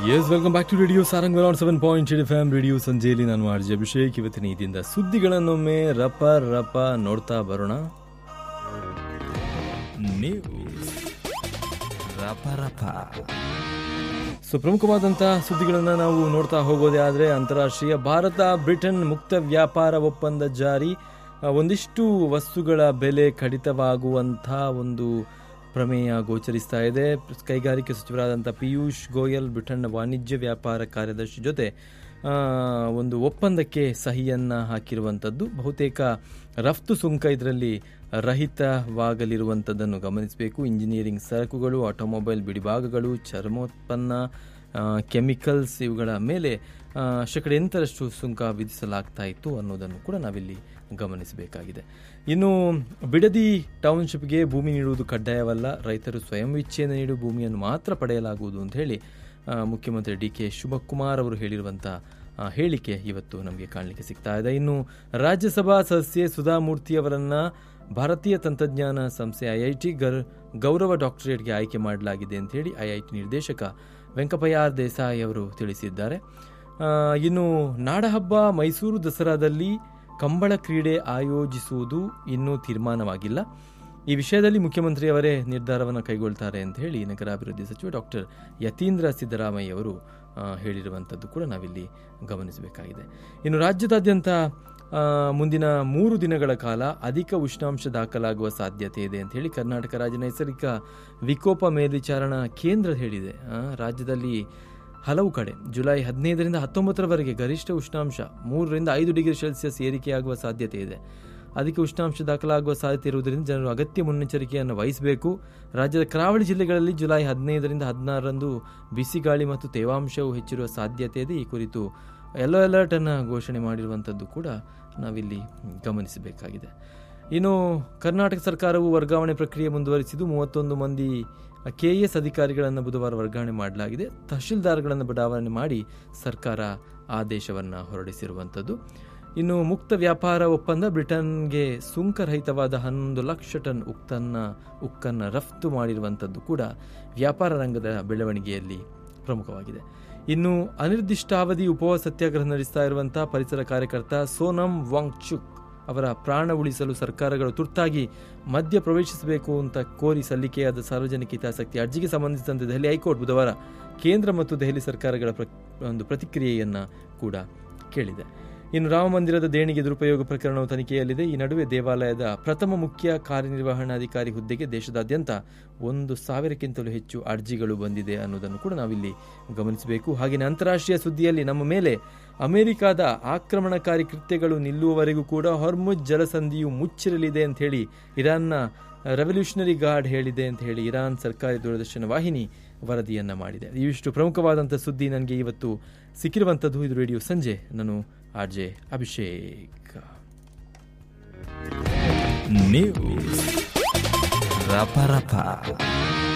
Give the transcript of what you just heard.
S welcome back to radio Sarang one seven point eight FM ಎಮ್ ರೇಡಿಯೋ ಸಂಜೆಯಲ್ಲಿ ನಾನು ಆರ್ಜಿ ಅಭಿಷೇಕ್ ಇವತ್ತಿನ ಇದರಿಂದ ಸುದ್ದಿಗಳನ್ನೊಮ್ಮೆ ರಪ ರಪ ನೋಡ್ತಾ ಬರೋಣ ನ್ಯೂಸ್ ರಪ ರಪ ಸೊ ಪ್ರಮುಖವಾದಂಥ ಸುದ್ದಿಗಳನ್ನು ನಾವು ನೋಡ್ತಾ ಹೋಗೋದೇ ಆದರೆ ಅಂತಾರಾಷ್ಟ್ರೀಯ ಭಾರತ ಬ್ರಿಟನ್ ಮುಕ್ತ ವ್ಯಾಪಾರ ಒಪ್ಪಂದ ಜಾರಿ ಆ, ಒಂದಿಷ್ಟು ವಸ್ತುಗಳ ಬೆಲೆ ಕಡಿತವಾಗುವಂಥ ಒಂದು ಪ್ರಮೇಯ ಗೋಚರಿಸ್ತಾ ಇದೆ ಕೈಗಾರಿಕೆ ಸಚಿವರಾದಂಥ ಪಿಯೂಷ್ ಗೋಯಲ್ ಬ್ರಿಟನ್ನ ವಾಣಿಜ್ಯ ವ್ಯಾಪಾರ ಕಾರ್ಯದರ್ಶಿ ಜೊತೆ ಆ, ಒಂದು ಒಪ್ಪಂದಕ್ಕೆ ಸಹಿಯನ್ನು ಹಾಕಿರುವಂಥದ್ದು ಬಹುತೇಕ ರಫ್ತು ಸುಂಕ ಇದರಲ್ಲಿ ರಹಿತವಾಗಲಿರುವಂಥದ್ದನ್ನು ಗಮನಿಸಬೇಕು ಇಂಜಿನಿಯರಿಂಗ್ ಸರಕುಗಳು ಆಟೋಮೊಬೈಲ್ ಬಿಡಿಭಾಗಗಳು ಚರ್ಮೋತ್ಪನ್ನ ಆ, ಕೆಮಿಕಲ್ಸ್ ಇವುಗಳ ಮೇಲೆ ಆ, ಶೇಕಡ ಎಂಟರಷ್ಟು ಸುಂಕ ವಿಧಿಸಲಾಗ್ತಾ ಇತ್ತು ಅನ್ನೋದನ್ನು ಕೂಡ ನಾವಿಲ್ಲಿ ಗಮನಿಸಬೇಕಾಗಿದೆ ಇನ್ನು ಬಿಡದಿ ಟೌನ್ಶಿಪ್ಗೆ ಭೂಮಿ ನೀಡುವುದು ಕಡ್ಡಾಯವಲ್ಲ ರೈತರು ಸ್ವಯಂ ಇಚ್ಛೆಯಿಂದ ನೀಡುವ ಭೂಮಿಯನ್ನು ಮಾತ್ರ ಪಡೆಯಲಾಗುವುದು ಅಂತ ಹೇಳಿ ಆ, ಮುಖ್ಯಮಂತ್ರಿ ಡಿ ಕೆ ಶಿವಕುಮಾರ್ ಅವರು ಹೇಳಿರುವಂಥ ಆ, ಹೇಳಿಕೆ ಇವತ್ತು ನಮಗೆ ಕಾಣಲಿಕ್ಕೆ ಸಿಗ್ತಾ ಇದೆ ಇನ್ನು ರಾಜ್ಯಸಭಾ ಸದಸ್ಯೆ ಸುಧಾಮೂರ್ತಿ ಅವರನ್ನ ಭಾರತೀಯ ತಂತ್ರಜ್ಞಾನ ಸಂಸ್ಥೆ ಐಐಟಿ ಗರ್ ಗೌರವ ಡಾಕ್ಟರೇಟ್ಗೆ ಆಯ್ಕೆ ಮಾಡಲಾಗಿದೆ ಅಂತ ಹೇಳಿ ಐಐಟಿ ನಿರ್ದೇಶಕ ವೆಂಕಪಯ್ಯ ಆರ್ ದೇಸಾಯಿ ಅವರು ತಿಳಿಸಿದ್ದಾರೆ ಆ, ಇನ್ನು ನಾಡಹಬ್ಬ ಮೈಸೂರು ದಸರಾದಲ್ಲಿ ಕಂಬಳ ಕ್ರೀಡೆ ಆಯೋಜಿಸುವುದು ಇನ್ನೂ ತೀರ್ಮಾನವಾಗಿಲ್ಲ ಈ ವಿಷಯದಲ್ಲಿ ಮುಖ್ಯಮಂತ್ರಿಯವರೇ ನಿರ್ಧಾರವನ್ನು ಕೈಗೊಳ್ತಾರೆ ಅಂತ ಹೇಳಿ ನಗರಾಭಿವೃದ್ಧಿ ಸಚಿವ ಡಾಕ್ಟರ್ ಯತೀಂದ್ರ ಸಿದ್ದರಾಮಯ್ಯ ಅವರು ಆ, ಹೇಳಿರುವಂಥದ್ದು ಕೂಡ ನಾವಿಲ್ಲಿ ಗಮನಿಸಬೇಕಾಗಿದೆ ಇನ್ನು ರಾಜ್ಯದಾದ್ಯಂತ ಆ, ಮುಂದಿನ ಮೂರು ದಿನಗಳ ಕಾಲ ಅಧಿಕ ಉಷ್ಣಾಂಶ ದಾಖಲಾಗುವ ಸಾಧ್ಯತೆ ಇದೆ ಅಂತ ಹೇಳಿ ಕರ್ನಾಟಕ ರಾಜ್ಯ ನೈಸರ್ಗಿಕ ವಿಕೋಪ ಮೇಲ್ವಿಚಾರಣಾ ಕೇಂದ್ರ ಹೇಳಿದೆ ಆ, ರಾಜ್ಯದಲ್ಲಿ ಹಲವು ಕಡೆ ಜುಲೈ ಹದಿನೈದರಿಂದ ಹತ್ತೊಂಬತ್ತರವರೆಗೆ ಗರಿಷ್ಠ ಉಷ್ಣಾಂಶ ಮೂರರಿಂದ ಐದು ಡಿಗ್ರಿ ಸೆಲ್ಸಿಯಸ್ ಏರಿಕೆಯಾಗುವ ಸಾಧ್ಯತೆ ಇದೆ ಅಧಿಕ ಉಷ್ಣಾಂಶ ದಾಖಲಾಗುವ ಸಾಧ್ಯತೆ ಇರುವುದರಿಂದ ಜನರು ಅಗತ್ಯ ಮುನ್ನೆಚ್ಚರಿಕೆಯನ್ನು ವಹಿಸಬೇಕು ರಾಜ್ಯದ ಕರಾವಳಿ ಜಿಲ್ಲೆಗಳಲ್ಲಿ ಜುಲೈ ಹದಿನೈದರಿಂದ ಹದಿನಾರರಂದು ಬಿಸಿ ಗಾಳಿ ಮತ್ತು ತೇವಾಂಶವು ಹೆಚ್ಚಿರುವ ಸಾಧ್ಯತೆ ಇದೆ ಈ ಕುರಿತು ಯೆಲ್ಲೋ ಅಲರ್ಟ್ ಅನ್ನು ಘೋಷಣೆ ಮಾಡಿರುವಂಥದ್ದು ಕೂಡ ನಾವಿಲ್ಲಿ ಗಮನಿಸಬೇಕಾಗಿದೆ ಇನ್ನು ಕರ್ನಾಟಕ ಸರ್ಕಾರವು ವರ್ಗಾವಣೆ ಪ್ರಕ್ರಿಯೆ ಮುಂದುವರಿಸಿದ್ದು ಮೂವತ್ತೊಂದು ಮಂದಿ ಕೆಎಎಸ್ ಅಧಿಕಾರಿಗಳನ್ನು ಬುಧವಾರ ವರ್ಗಾವಣೆ ಮಾಡಲಾಗಿದೆ ತಹಶೀಲ್ದಾರ್ಗಳನ್ನು ಬಡಾವಣೆ ಮಾಡಿ ಸರ್ಕಾರ ಆದೇಶವನ್ನು ಹೊರಡಿಸಿರುವಂಥದ್ದು ಇನ್ನು ಮುಕ್ತ ವ್ಯಾಪಾರ ಒಪ್ಪಂದ ಬ್ರಿಟನ್ಗೆ ಸುಂಕರಹಿತವಾದ ಹನ್ನೊಂದು ಲಕ್ಷ ಟನ್ ಉಕ್ಕನ್ನ ಉಕ್ಕನ್ನು ರಫ್ತು ಮಾಡಿರುವಂಥದ್ದು ಕೂಡ ವ್ಯಾಪಾರ ರಂಗದ ಬೆಳವಣಿಗೆಯಲ್ಲಿ ಪ್ರಮುಖವಾಗಿದೆ ಇನ್ನು ಅನಿರ್ದಿಷ್ಟಾವಧಿ ಉಪವಾಸ ಸತ್ಯಾಗ್ರಹ ನಡೆಸ್ತಾ ಇರುವಂತಹ ಪರಿಸರ ಕಾರ್ಯಕರ್ತ ಸೋನಂ ವಾಂಗ್ಚುಕ್ ಅವರ ಪ್ರಾಣ ಉಳಿಸಲು ಸರ್ಕಾರಗಳು ತುರ್ತಾಗಿ ಮಧ್ಯ ಪ್ರವೇಶಿಸಬೇಕು ಅಂತ ಕೋರಿ ಸಲ್ಲಿಕೆಯಾದ ಸಾರ್ವಜನಿಕ ಹಿತಾಸಕ್ತಿ ಅರ್ಜಿಗೆ ಸಂಬಂಧಿಸಿದಂತೆ ದೆಹಲಿ ಹೈಕೋರ್ಟ್ ಬುಧವಾರ ಕೇಂದ್ರ ಮತ್ತು ದೆಹಲಿ ಸರ್ಕಾರಗಳ ಪ್ರ- ಒಂದು ಪ್ರತಿಕ್ರಿಯೆಯನ್ನ ಕೂಡ ಕೇಳಿದೆ ಇನ್ನು ರಾಮ ಮಂದಿರದ ದೇಣಿಗೆ ದುರುಪಯೋಗ ಪ್ರಕರಣವು ತನಿಖೆಯಲ್ಲಿದೆ ಈ ನಡುವೆ ದೇವಾಲಯದ ಪ್ರಥಮ ಮುಖ್ಯ ಕಾರ್ಯನಿರ್ವಹಣಾಧಿಕಾರಿ ಹುದ್ದೆಗೆ ದೇಶದಾದ್ಯಂತ ಒಂದು ಸಾವಿರಕ್ಕಿಂತಲೂ ಹೆಚ್ಚು ಅರ್ಜಿಗಳು ಬಂದಿದೆ ಅನ್ನೋದನ್ನು ಕೂಡ ನಾವಿಲ್ಲಿ ಗಮನಿಸಬೇಕು ಹಾಗೆಯೇ ಅಂತಾರಾಷ್ಟ್ರೀಯ ಸುದ್ದಿಯಲ್ಲಿ ನಮ್ಮ ಮೇಲೆ ಅಮೆರಿಕದ ಆಕ್ರಮಣಕಾರಿ ಕೃತ್ಯಗಳು ನಿಲ್ಲುವವರೆಗೂ ಕೂಡ ಹೊರ್ಮುಜ್ ಜಲಸಂಧಿಯು ಮುಚ್ಚಿರಲಿದೆ ಅಂತ ಹೇಳಿ ಇರಾನ್ನ ರೆವಲ್ಯೂಷನರಿ ಗಾರ್ಡ್ ಹೇಳಿದೆ ಅಂತ ಹೇಳಿ ಇರಾನ್ ಸರ್ಕಾರಿ ದೂರದರ್ಶನ ವಾಹಿನಿ ವರದಿಯನ್ನ ಮಾಡಿದೆ ಇವಿಷ್ಟು ಪ್ರಮುಖವಾದಂಥ ಸುದ್ದಿ ನನಗೆ ಇವತ್ತು ಸಿಕ್ಕಿರುವಂಥದ್ದು ಇದು ರೇಡಿಯೋ ಸಂಜೆ ನಾನು ಆರ್ ಜೆ ಅಭಿಷೇಕ್ ನ್ಯೂಸ್ ರಪ ರಪ